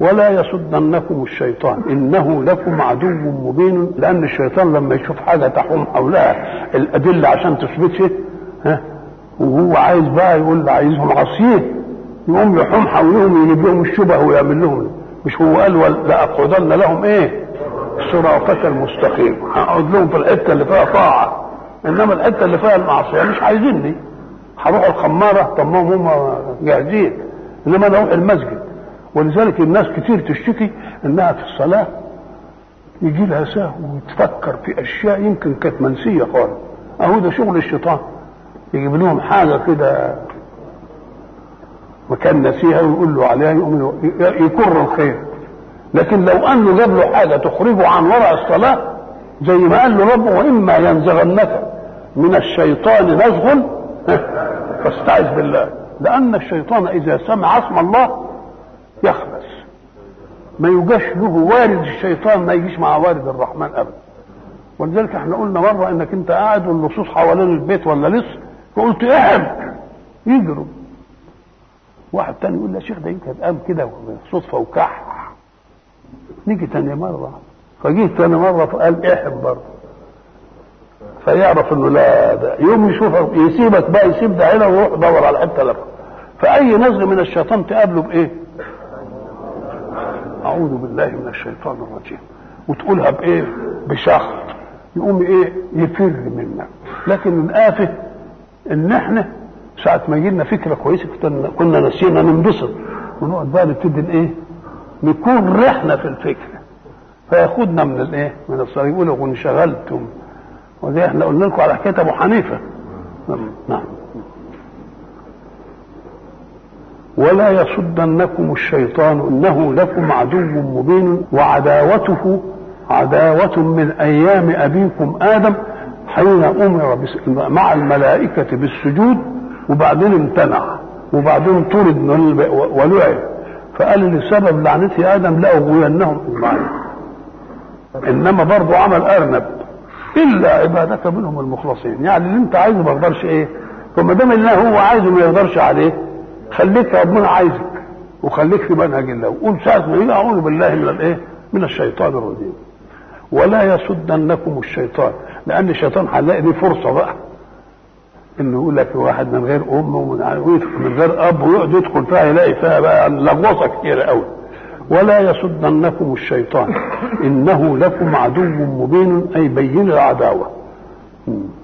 ولا يصدنكم الشيطان انه لكم عدو مبين لان الشيطان لما يشوف حاجه تحوم حولها الادله عشان تثبتها ها وهو عايز بقى يقول عايزهم عصيين يقوم يحوم حولهم يجيب لهم الشبه ويعمل لهم مش هو قال لاقعدن لهم ايه صراطك المستقيم هقعد لهم في الحته اللي فيها طاعه انما الحته اللي فيها المعصيه مش عايزيني هروح الخماره طب ما هم جاهزين انما انا اروح المسجد ولذلك الناس كتير تشتكي انها في الصلاه يجي لها سهو وتفكر في اشياء يمكن كانت منسيه خالص اهو ده شغل الشيطان يجيب لهم حاجه كده وكان نسيها ويقول له عليها يقوم يكر الخير لكن لو انه جاب له حاجه تخرجه عن ورع الصلاه زي ما قال له ربه واما ينزغنك من الشيطان نزغ فاستعذ بالله لان الشيطان اذا سمع اسم الله يخبث ما يجاش له وارد الشيطان ما يجيش مع وارد الرحمن ابدا ولذلك احنا قلنا مره انك انت قاعد واللصوص حوالين البيت ولا لص فقلت احم يجروا واحد تاني يقول له يا شيخ ده يمكن قام كده صدفه وكح نيجي تاني مره فجيه تاني مره فقال احم برضه فيعرف انه لا ده يوم يشوف يسيبك بقى يسيب ده هنا ويروح يدور على حته لفه فاي نزل من الشيطان تقابله بايه؟ اعوذ بالله من الشيطان الرجيم وتقولها بايه؟ بشخط يقوم ايه؟ يفر منك لكن الآفة ان احنا ساعة ما يجي لنا فكرة كويسة كنا نسينا ننبسط ونقعد بقى نبتدي ايه؟ نكون رحنا في الفكرة فياخدنا من الايه؟ من الصلاة يقولوا انشغلتم وزي احنا قلنا لكم على حكاية ابو حنيفة نعم ولا يصدنكم الشيطان انه لكم عدو مبين وعداوته عداوة من ايام ابيكم ادم حين امر مع الملائكة بالسجود وبعدين امتنع وبعدين طرد ولعب فقال لسبب لعنتي ادم لاغوينهم اجمعين انما برضه عمل ارنب الا عبادك منهم المخلصين يعني اللي انت عايزه ما يقدرش ايه فما دام الله هو عايزه ما يقدرش عليه خليك ربنا عايزك وخليك في منهج الله وقول ساعة ما يجي اعوذ بالله من الايه؟ من الشيطان الرجيم ولا يصدنكم الشيطان لان الشيطان هنلاقي دي فرصه بقى انه يقول لك واحد من غير ام ومن من غير اب ويقعد يدخل فيها يلاقي فيها بقى لغوصه كتير قوي ولا يصدنكم الشيطان انه لكم عدو مبين اي بين العداوه